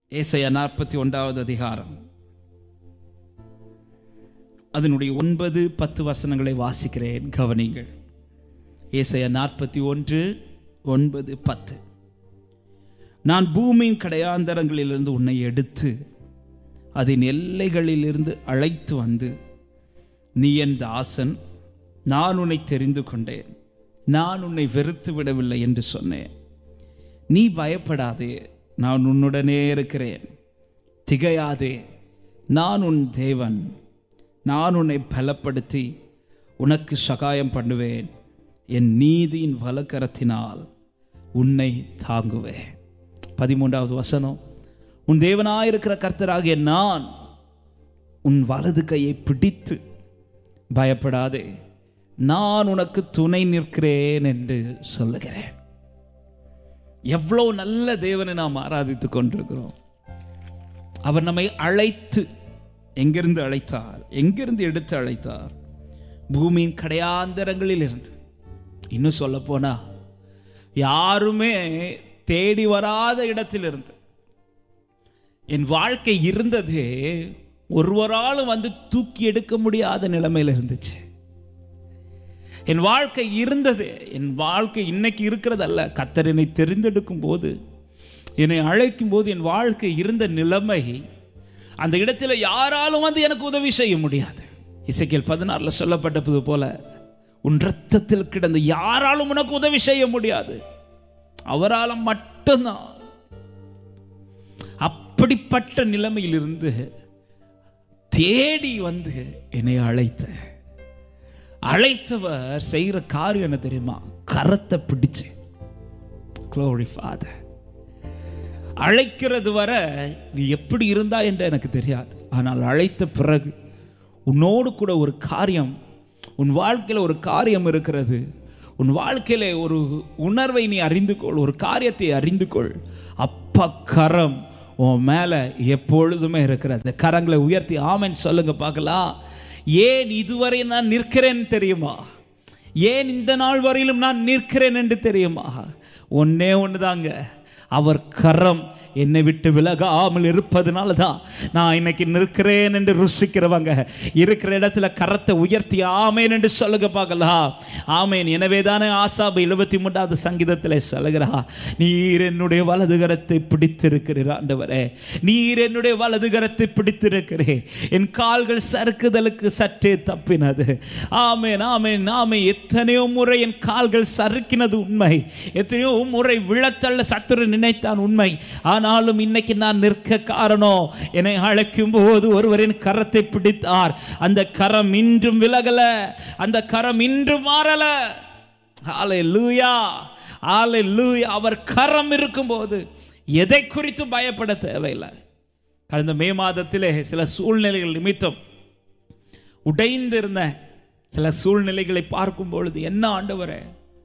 ஏசையா நாற்பத்தி ஒன்றாவது அதிகாரம் அதனுடைய ஒன்பது பத்து வசனங்களை வாசிக்கிறேன் கவனிங்கள் ஏசையா நாற்பத்தி ஒன்று ஒன்பது பத்து நான் பூமியின் கடையாந்தரங்களிலிருந்து உன்னை எடுத்து அதன் எல்லைகளிலிருந்து அழைத்து வந்து நீ என் தாசன் நான் உன்னை தெரிந்து கொண்டேன் நான் உன்னை வெறுத்து விடவில்லை என்று சொன்னேன் நீ பயப்படாதே நான் உன்னுடனே இருக்கிறேன் திகையாதே நான் உன் தேவன் நான் உன்னை பலப்படுத்தி உனக்கு சகாயம் பண்ணுவேன் என் நீதியின் வலக்கரத்தினால் உன்னை தாங்குவேன் பதிமூன்றாவது வசனம் உன் தேவனாயிருக்கிற கர்த்தராகிய நான் உன் வலது கையை பிடித்து பயப்படாதே நான் உனக்கு துணை நிற்கிறேன் என்று சொல்லுகிறேன் எவ்வளோ நல்ல தேவனை நாம் ஆராதித்துக் கொண்டிருக்கிறோம் அவர் நம்மை அழைத்து எங்கிருந்து அழைத்தார் எங்கிருந்து எடுத்து அழைத்தார் பூமியின் கடையாந்தரங்களில் இருந்து இன்னும் சொல்ல போனா யாருமே தேடி வராத இடத்திலிருந்து என் வாழ்க்கை இருந்தது ஒருவராலும் வந்து தூக்கி எடுக்க முடியாத நிலைமையில் இருந்துச்சு என் வாழ்க்கை இருந்தது என் வாழ்க்கை இன்னைக்கு இருக்கிறதல்ல கத்தர் என்னை தெரிந்தெடுக்கும் போது என்னை அழைக்கும் போது என் வாழ்க்கை இருந்த நிலைமை அந்த இடத்துல யாராலும் வந்து எனக்கு உதவி செய்ய முடியாது இசைக்கியல் பதினாறில் சொல்லப்பட்டது போல உன் ரத்தத்தில் கிடந்த யாராலும் உனக்கு உதவி செய்ய முடியாது அவரால் மட்டும்தான் அப்படிப்பட்ட நிலைமையிலிருந்து தேடி வந்து என்னை அழைத்த அழைத்தவர் செய்கிற காரியம் என்ன தெரியுமா கரத்தை பிடிச்சு க்ளோரி ஃபாதர் அழைக்கிறது வர நீ எப்படி இருந்தா என்று எனக்கு தெரியாது ஆனால் அழைத்த பிறகு உன்னோடு கூட ஒரு காரியம் உன் வாழ்க்கையில் ஒரு காரியம் இருக்கிறது உன் வாழ்க்கையில ஒரு உணர்வை நீ அறிந்து கொள் ஒரு காரியத்தை அறிந்து கொள் அப்ப கரம் உன் மேலே எப்பொழுதுமே இருக்கிறது கரங்களை உயர்த்தி ஆமென்னு சொல்லுங்க பார்க்கலாம் ஏன் இதுவரை நான் நிற்கிறேன் தெரியுமா ஏன் இந்த நாள் வரையிலும் நான் நிற்கிறேன் என்று தெரியுமா ஒன்னே ஒன்று தாங்க அவர் கரம் என்னை விட்டு விலகாமல் இருப்பதனால தான் நான் இன்னைக்கு நிற்கிறேன் என்று ருசிக்கிறவங்க இருக்கிற இடத்துல கரத்தை உயர்த்தி ஆமேன் என்று சொல்லுங்க பார்க்கலாம் ஆமேன் எனவே தானே ஆசாபு எழுபத்தி மூன்றாவது சங்கீதத்தில் சொல்லுகிறா நீர் என்னுடைய வலது கரத்தை பிடித்திருக்கிறீர் ஆண்டவரே நீர் என்னுடைய வலது கரத்தை பிடித்திருக்கிறேன் என் கால்கள் சறுக்குதலுக்கு சற்றே தப்பினது ஆமேன் ஆமேன் ஆமே எத்தனையோ முறை என் கால்கள் சறுக்கினது உண்மை எத்தனையோ முறை விழத்தள்ள சத்துரு நினைத்தான் உண்மை ஆனாலும் இன்னைக்கு நான் நிற்க காரணம் என்னை அழைக்கும் போது ஒருவரின் கரத்தை பிடித்தார் அந்த கரம் இன்றும் விலகல அந்த கரம் இன்றும் மாறல ஆலை லூயா ஆலை லூயா அவர் கரம் இருக்கும்போது எதை குறித்து பயப்பட தேவையில்லை கடந்த மே மாதத்திலே சில சூழ்நிலைகள் நிமித்தம் உடைந்திருந்த சில சூழ்நிலைகளை பார்க்கும் பொழுது என்ன ஆண்டவரே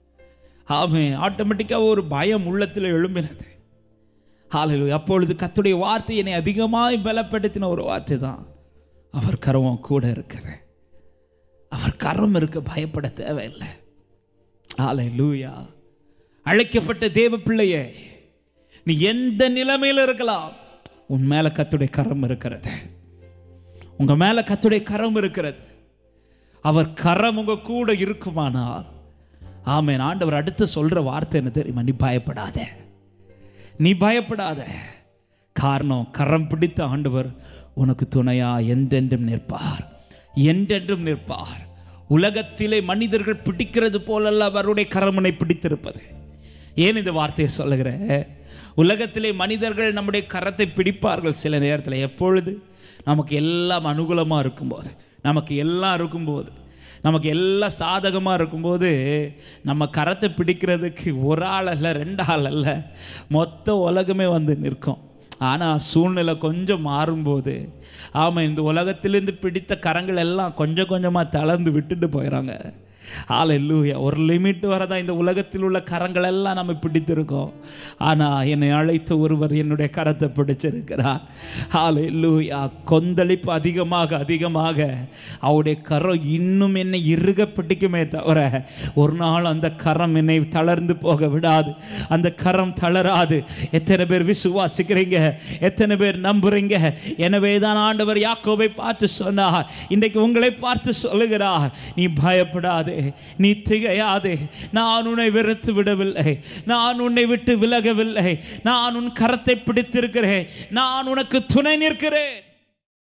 ஆமே ஆட்டோமேட்டிக்காக ஒரு பயம் உள்ளத்தில் எழும்பினது ஹாலையில் அப்பொழுது கத்துடைய வார்த்தை என்னை அதிகமாக பலப்படுத்தின ஒரு வார்த்தை தான் அவர் கரம் கூட இருக்குது அவர் கரம் இருக்க பயப்பட தேவையில்லை ஆலை லூயா அழைக்கப்பட்ட தேவ பிள்ளையே நீ எந்த நிலைமையில் இருக்கலாம் உன் மேல கத்துடைய கரம் இருக்கிறது உங்க மேல கத்துடைய கரம் இருக்கிறது அவர் கரம் உங்க கூட இருக்குமானால் ஆமேன் ஆண்டவர் அடுத்து சொல்ற வார்த்தை என்ன தெரியுமா நீ பயப்படாத நீ பயப்படாத காரணம் கரம் பிடித்த ஆண்டவர் உனக்கு துணையா என்றென்றும் நிற்பார் என்றென்றும் நிற்பார் உலகத்திலே மனிதர்கள் பிடிக்கிறது போலல்ல அவருடைய கரமுனை பிடித்திருப்பது ஏன் இந்த வார்த்தையை சொல்லுகிற உலகத்திலே மனிதர்கள் நம்முடைய கரத்தை பிடிப்பார்கள் சில நேரத்தில் எப்பொழுது நமக்கு எல்லாம் அனுகூலமாக இருக்கும்போது நமக்கு எல்லாம் இருக்கும்போது நமக்கு எல்லாம் சாதகமாக இருக்கும்போது நம்ம கரத்தை பிடிக்கிறதுக்கு ஒரு ஆள் அல்ல ரெண்டு ஆள் அல்ல மொத்த உலகமே வந்து நிற்கும் ஆனால் சூழ்நிலை கொஞ்சம் மாறும்போது ஆமாம் இந்த உலகத்திலேருந்து பிடித்த கரங்கள் எல்லாம் கொஞ்சம் கொஞ்சமாக தளர்ந்து விட்டுட்டு போயிடறாங்க ஹalleluya ஒரு லிமிட் வரதான் இந்த உலகத்தில் உள்ள கரங்கள் எல்லாம் நம்ம பிடித்திருக்கோம் ஆனால் என்னை அழைத்த ஒருவர் என்னுடைய கரத்தை பிடிச்சிருக்கிறார் ஹalleluya கொந்தளிப்பு அதிகமாக அதிகமாக அவருடைய கரம் இன்னும் என்னை இறுக பிடிக்குமே தவிர ஒரு நாள் அந்த கரம் என்னை தளர்ந்து போக விடாது அந்த கரம் தளராது எத்தனை பேர் விசுவாசிக்கிறீங்க எத்தனை பேர் நம்புறீங்க எனவே தான் ஆண்டவர் யாக்கோபை பார்த்து சொன்னார் இன்றைக்கு உங்களை பார்த்து சொல்லுகிறார் நீ பயப்படாதே நீ திகையாதே நான் உன்னை வெறுத்து விடவில்லை நான் உன்னை விட்டு விலகவில்லை நான் உன் கரத்தை பிடித்திருக்கிறேன் நான் உனக்கு துணை நிற்கிறேன்